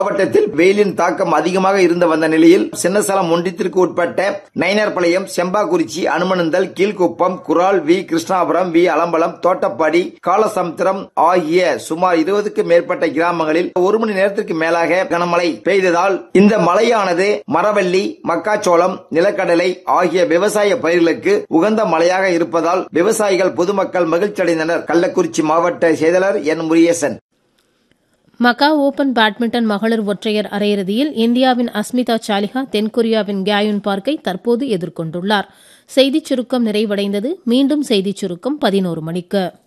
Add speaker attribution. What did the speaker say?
Speaker 1: மாவட்டத்தில் வெயிலின் தாக்கம் அதிகமாக இருந்து வந்த நிலையில் சின்னசலம் ஒன்றியத்திற்கு உட்பட்ட நயினார்பாளையம் செம்பாக்குறிச்சி அனுமனந்தல் கீழ்குப்பம் குரால் வி கிருஷ்ணாபுரம் வி அலம்பலம் தோட்டப்பாடி காலசமுத்திரம் ஆகிய சுமார் இருபதுக்கும் மேற்பட்ட கிராமங்களில் ஒரு மணி நேரத்திற்கு மேலாக கனமழை பெய்ததால் இந்த மழையானது மரவள்ளி மக்காச்சோளம் நிலக்கடலை ஆகிய விவசாய பயிர்களுக்கு உகந்த மழையாக இருப்பதால் விவசாயிகள் பொதுமக்கள் மகிழ்ச்சியடைந்தனர் கள்ளக்குறிச்சி மாவட்ட செயலாளர் என் முரியேசன்
Speaker 2: மக்கா ஓபன் பேட்மிண்டன் மகளிர் ஒற்றையர் அரையிறுதியில் இந்தியாவின் அஸ்மிதா சாலிஹா தென்கொரியாவின் கேயுன் பார்க்கை தற்போது எதிர்கொண்டுள்ளார் செய்திச் சுருக்கம் நிறைவடைந்தது மீண்டும் செய்திச் சுருக்கம் பதினோரு மணிக்கு